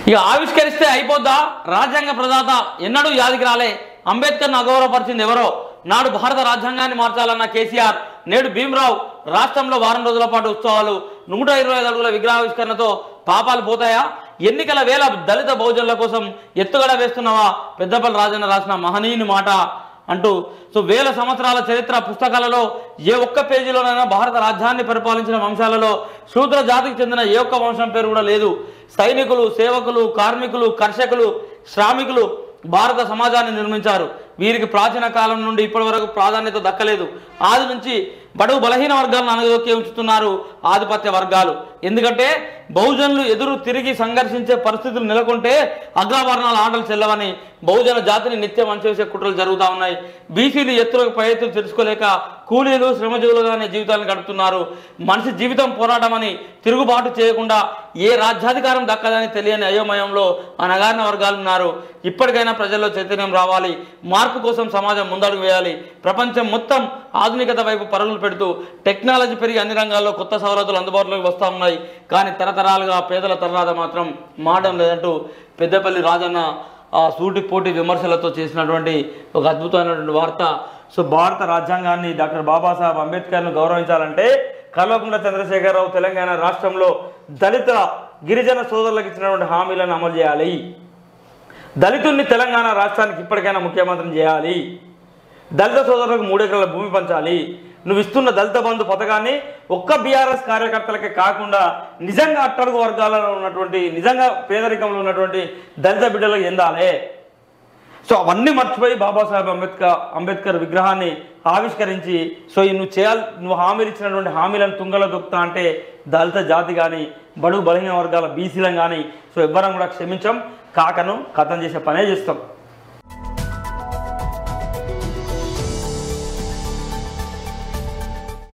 ఇక ఆవిష్కరిస్తే అయిపోద్దా రాజ్యాంగ ప్రదాత ఎన్నడూ యాదికి రాలే అంబేద్కర్ను అగౌరవపరిచింది ఎవరో నాడు భారత రాజ్యాంగాన్ని మార్చాలన్న కేసీఆర్ నేడు భీమరావు రాష్ట్రంలో వారం రోజుల పాటు ఉత్సవాలు నూట ఇరవై ఐదు అడుగుల విగ్రహావిష్కరణతో పాపాలు పోతాయా ఎన్నికల వేళ దళిత బహుజనుల కోసం ఎత్తుగడ వేస్తున్నావా పెద్దపల్లి రాజన్న రాసిన మహనీయుని మాట అంటూ సో వేల సంవత్సరాల చరిత్ర పుస్తకాలలో ఏ ఒక్క పేజీలోనైనా భారత రాజ్యాన్ని పరిపాలించిన వంశాలలో శూద్ర జాతికి చెందిన ఏ ఒక్క వంశం పేరు కూడా లేదు సైనికులు సేవకులు కార్మికులు కర్షకులు శ్రామికులు భారత సమాజాన్ని నిర్మించారు వీరికి ప్రాచీన కాలం నుండి ఇప్పటి వరకు ప్రాధాన్యత దక్కలేదు ఆది నుంచి బడుగు బలహీన వర్గాలను అనగదొక్కి ఉంచుతున్నారు ఆధిపత్య వర్గాలు ఎందుకంటే బహుజనులు ఎదురు తిరిగి సంఘర్షించే పరిస్థితులు నెలకొంటే అగ్రవర్ణాల ఆటలు చెల్లవని బహుజన జాతిని నిత్యం అంచేసే కుట్రలు జరుగుతూ ఉన్నాయి బీసీలు ఎత్తులకు పై ఎత్తులు తెలుసుకోలేక కూలీలు శ్రమజీవులుగానే జీవితాలను గడుపుతున్నారు మనిషి జీవితం పోరాటం అని తిరుగుబాటు చేయకుండా ఏ రాజ్యాధికారం దక్కదని తెలియని అయోమయంలో అనగారిన వర్గాలు ఉన్నారు ఇప్పటికైనా ప్రజల్లో చైతన్యం రావాలి మార్పు కోసం సమాజం ముందడుగు వేయాలి ప్రపంచం మొత్తం ఆధునికత వైపు పరుగులు పెడుతూ టెక్నాలజీ పెరిగి అన్ని రంగాల్లో కొత్త సవలతులు అందుబాటులోకి వస్తూ ఉన్నాయి కానీ తరతరాలుగా పేదల తరవాత మాత్రం మాటం లేదంటూ పెద్దపల్లి రాజన్న ఆ సూటి పోటీ విమర్శలతో చేసినటువంటి ఒక అద్భుతమైనటువంటి వార్త సో భారత రాజ్యాంగాన్ని డాక్టర్ బాబాసాహెబ్ అంబేద్కర్ను గౌరవించాలంటే కల్వకుంట్ల చంద్రశేఖరరావు తెలంగాణ రాష్ట్రంలో దళిత గిరిజన సోదరులకు ఇచ్చినటువంటి హామీలను అమలు చేయాలి దళితుల్ని తెలంగాణ రాష్ట్రానికి ఇప్పటికైనా ముఖ్యమంత్రిని చేయాలి దళిత సోదరులకు మూడెకరాల భూమి పంచాలి నువ్వు ఇస్తున్న దళిత బంధు పథకాన్ని ఒక్క బీఆర్ఎస్ కార్యకర్తలకే కాకుండా నిజంగా అట్టడుగు వర్గాలలో ఉన్నటువంటి నిజంగా పేదరికంలో ఉన్నటువంటి దళిత బిడ్డలకు చెందాలి సో అవన్నీ మర్చిపోయి బాబాసాహెబ్ అంబేద్కర్ అంబేద్కర్ విగ్రహాన్ని ఆవిష్కరించి సో ఈ నువ్వు చేయాలి నువ్వు హామీలు ఇచ్చినటువంటి హామీలను తుంగలో దొక్కుతా అంటే దళిత జాతి కానీ బడుగు బలహీన వర్గాల బీసీలను కానీ సో ఎవ్వరం కూడా క్షమించం కాకను కథం చేసే పనే చేస్తాం